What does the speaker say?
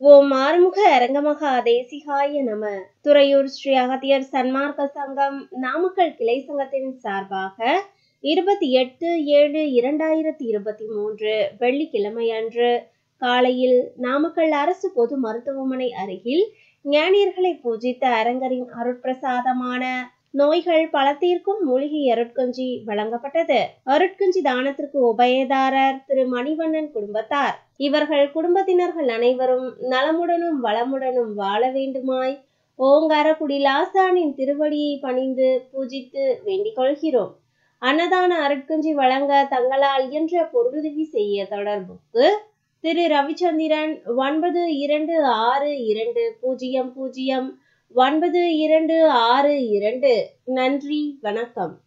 ஓம் ஆறுமுக அரங்கமகா தேசிகாய நம துறையூர் ஸ்ரீ அகத்தியர் சன்மார்க்க சங்கம் நாமக்கல் கிளை சங்கத்தின் சார்பாக இருபத்தி எட்டு ஏழு இரண்டாயிரத்தி இருபத்தி மூன்று வெள்ளிக்கிழமை அன்று காலையில் நாமக்கல் அரசு பொது மருத்துவமனை அருகில் ஞானியர்களை பூஜித்த அரங்கரின் அருட்பிரசாதமான நோய்கள் பல தீர்க்கும் மூலிகை அருட்கஞ்சி வழங்கப்பட்டது அருட்கஞ்சி தானத்திற்கு உபயதாரர் திரு மணிவண்ணன் குடும்பத்தார் இவர்கள் குடும்பத்தினர்கள் அனைவரும் நலமுடனும் வளமுடனும் வாழ வேண்டுமாய் ஓங்காரக்குடி லாசானின் திருவடியை பணிந்து பூஜித்து வேண்டிக் கொள்கிறோம் அன்னதான அருட்கஞ்சி வழங்க தங்களால் இயன்ற பொருளுதவி செய்ய தொடர்புக்கு திரு ரவிச்சந்திரன் ஒன்பது இரண்டு ஆறு இரண்டு பூஜ்ஜியம் பூஜ்ஜியம் ஒன்பது இரண்டு ஆறு இரண்டு நன்றி வணக்கம்